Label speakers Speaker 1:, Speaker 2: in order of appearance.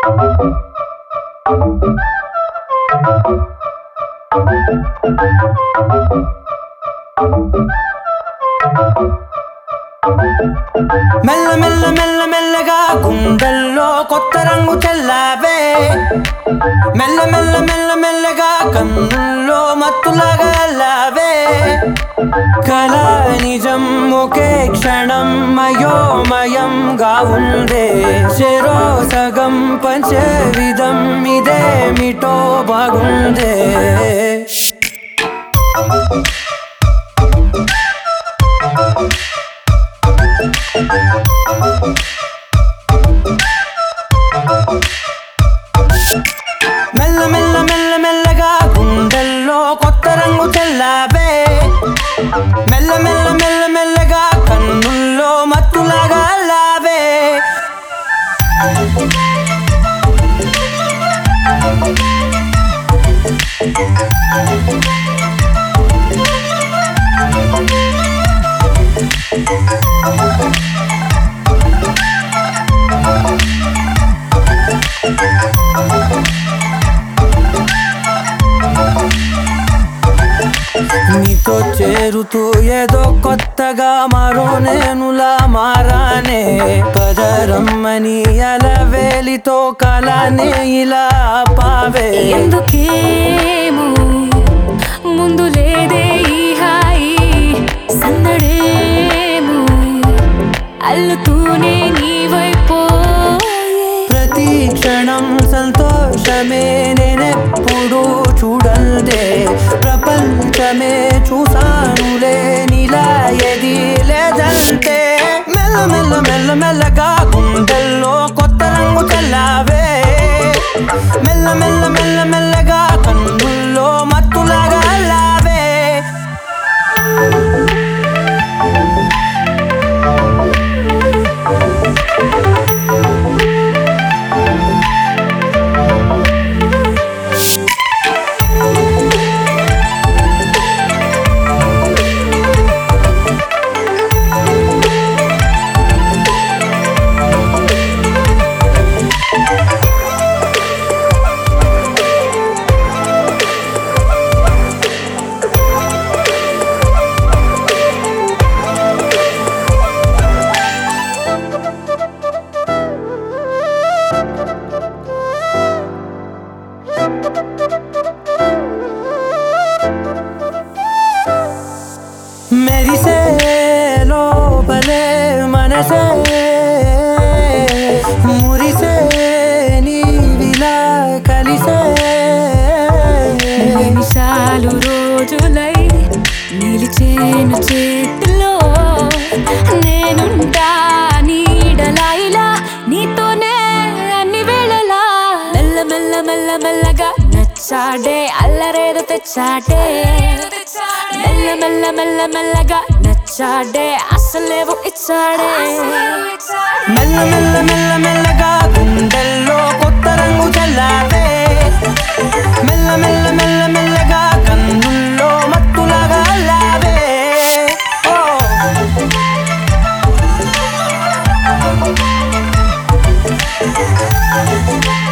Speaker 1: మెల్ల మెల్ల మెల్ల మెల్లగా గుండెల్లో కొత్త రంగు చల్లావే మెల్ల మెల్ల మెల్ల మెల్లగా కన్నుల్లో మత్తులాగా అల్లావే కళ నిజం ఒకే క్షణం మయోమయంగా ఉందే చెరో సగం పంచే విధం ఇదేమిటో బాగుందే మెల్ల మెల్ల మెల్ల మెల్లగా గుండెల్లో కొత్త రంగు చల్లావే మెల్ల మెల్ల మెల్ల మెల్లగా కన్నుల్లో మత్తులాగా లావే నీతో చేరుతూ ఏదో కొత్తగా మరో నేనులా మారానే పదరమ్మని అలవేలితో కలానే ఇలా పావే
Speaker 2: ఎందుకేమో ముందు లేదే ఈ హాయి సందడేమో అల్లుతూనే నీ వైపోయే
Speaker 1: ప్రతి క్షణం సంతోషమే నేనెప్పుడు చూడల్దే ప్రపంచమే చూసానులే నీలా ఎది లేదంటే మెల్ల మెల్ల మెల్ల మెల్లగా గుండెల్లో కొత్త రంగు చల్లావే మెల్ల మెల్ల మెల్ల మెల్లగా కన్నుల్లో మత్తులాగా లావే మెరిసే లోపలే మనసే మురిసే నీవిలా కలిసే
Speaker 2: నిమిషాలు రోజులై నిలిచేను చేతిలో నేనుంటా నీడలా ఇలా నీతోనే అన్ని వేళలా మెల్ల మెల్ల మెల్ల మెల్లగా నచ్చాడే అల్లరేదో తెచ్చాడే మెల్ల మెల్ల మెల్ల మెల్లగా నచ్చాడే అసలేవో ఇచ్చాడే
Speaker 1: మెల్ల మెల్ల మెల్ల మెల్లగా గుండెల్లో కొత్త రంగు చల్లావే మెల్ల మెల్ల మెల్ల మెల్లగా కన్నుల్లో మత్తులాగా లావే ఓ
Speaker 2: Thank